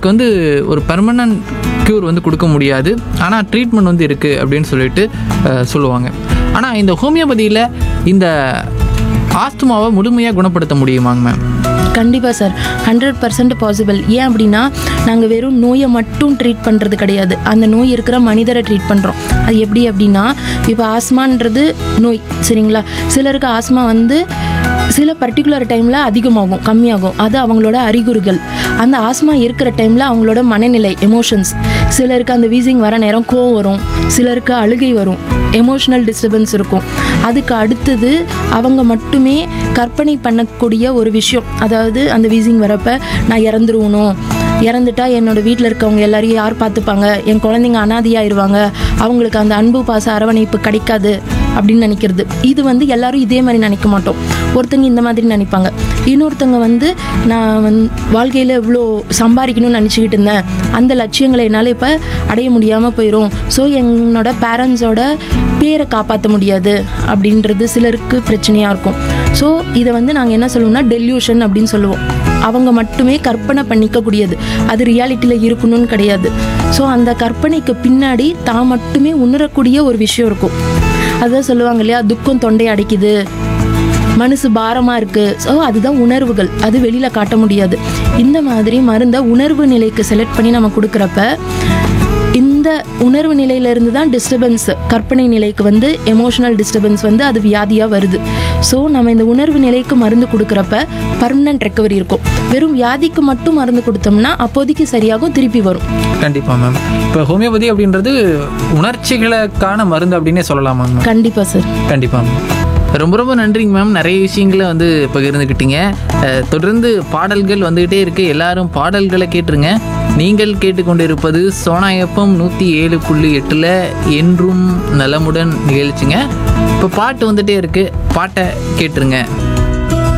அதுக்கு வந்து ஒரு பர்மனன்ட் க்யூர் வந்து கொடுக்க முடியாது ஆனால் ட்ரீட்மெண்ட் வந்து இருக்குது அப்படின்னு சொல்லிட்டு அஹ், சொல்லுவாங்க ஆனால் இந்த ஹோமியோபதியில் இந்த ஆஸ்துமாவை முழுமையாக குணப்படுத்த முடியுமாங்க மேம் கண்டிப்பாக சார் ஹண்ட்ரட் பர்சன்ட் பாசிபிள் ஏன் அப்படின்னா நாங்கள் வெறும் நோயை மட்டும் ட்ரீட் பண்ணுறது கிடையாது அந்த நோய் இருக்கிற மனிதரை ட்ரீட் பண்ணுறோம் அது எப்படி அப்படின்னா இப்போ ஆஸ்மான்றது நோய் சரிங்களா சிலருக்கு ஆஸ்மா வந்து சில பர்டிகுலர் டைமில் அதிகமாகும் கம்மியாகும் அது அவங்களோட அறிகுறிகள் அந்த ஆஸ்மா இருக்கிற டைமில் அவங்களோட மனநிலை எமோஷன்ஸ் சிலருக்கு அந்த வீசிங் வர நேரம் கோவம் வரும் சிலருக்கு அழுகை வரும் எமோஷனல் டிஸ்டர்பன்ஸ் இருக்கும் அதுக்கு அடுத்தது அவங்க மட்டுமே கற்பனை பண்ணக்கூடிய ஒரு விஷயம் அதாவது அந்த வீசிங் வரப்ப நான் இறந்துருவணும் இறந்துட்டா என்னோட வீட்டில் இருக்கவங்க எல்லாரையும் யார் பார்த்துப்பாங்க என் குழந்தைங்க அனாதையாயிருவாங்க அவங்களுக்கு அந்த அன்பு பாச அரவணைப்பு கிடைக்காது அப்படின்னு நினைக்கிறது இது வந்து எல்லாரும் இதே மாதிரி நினைக்க மாட்டோம் ஒருத்தங்க இந்த மாதிரி நினைப்பாங்க இன்னொருத்தங்க வந்து நான் வந் வாழ்க்கையில் இவ்வளோ சம்பாதிக்கணும்னு நினச்சிக்கிட்டு இருந்தேன் அந்த லட்சியங்களை என்னால் இப்போ அடைய முடியாமல் போயிடும் ஸோ என்னோட பேரண்ட்ஸோட பேரை காப்பாற்ற முடியாது அப்படின்றது சிலருக்கு பிரச்சனையாக இருக்கும் ஸோ இதை வந்து நாங்கள் என்ன சொல்லுவோம்னா டெல்யூஷன் அப்படின்னு சொல்லுவோம் அவங்க மட்டுமே கற்பனை பண்ணிக்கக்கூடியது அது ரியாலிட்டியில் இருக்கணும்னு கிடையாது ஸோ அந்த கற்பனைக்கு பின்னாடி தான் மட்டுமே உணரக்கூடிய ஒரு விஷயம் இருக்கும் அதான் சொல்லுவாங்க இல்லையா துக்கம் தொண்டை அடைக்குது மனசு பாரமாக இருக்குது ஸோ அதுதான் உணர்வுகள் அது வெளியில் காட்ட முடியாது இந்த மாதிரி மருந்தை உணர்வு நிலைக்கு செலக்ட் பண்ணி நம்ம கொடுக்குறப்ப இந்த உணர்வு நிலையிலிருந்து தான் டிஸ்டர்பன்ஸ் கற்பனை நிலைக்கு வந்து எமோஷனல் டிஸ்டர்பன்ஸ் வந்து அது வியாதியாக வருது ஸோ நம்ம இந்த உணர்வு நிலைக்கு மருந்து கொடுக்குறப்ப பர்மனன்ட் ரெக்கவரி இருக்கும் வெறும் வியாதிக்கு மட்டும் மருந்து கொடுத்தோம்னா அப்போதைக்கு சரியாகும் திருப்பி வரும் கண்டிப்பாக மேம் இப்போ ஹோமியோபதி அப்படின்றது உணர்ச்சிகளுக்கான மருந்து அப்படின்னே சொல்லலாமாங்க மேம் கண்டிப்பாக சார் கண்டிப்பாக மேம் ரொம்ப ரொம்ப நன்றிங்க மேம் நிறைய விஷயங்களை வந்து பகிர்ந்துக்கிட்டீங்க அஹ், தொடர்ந்து பாடல்கள் வந்துக்கிட்டே இருக்கு எல்லாரும் பாடல்களை கேட்டுருங்க நீங்கள் கேட்டுக்கொண்டிருப்பது சோனாயப்பம் நூற்றி ஏழு புள்ளி எட்டில் என்றும் நலமுடன் நிகழ்ச்சிங்க இப்போ பாட்டு வந்துட்டே இருக்கு பாட்டை கேட்டுருங்க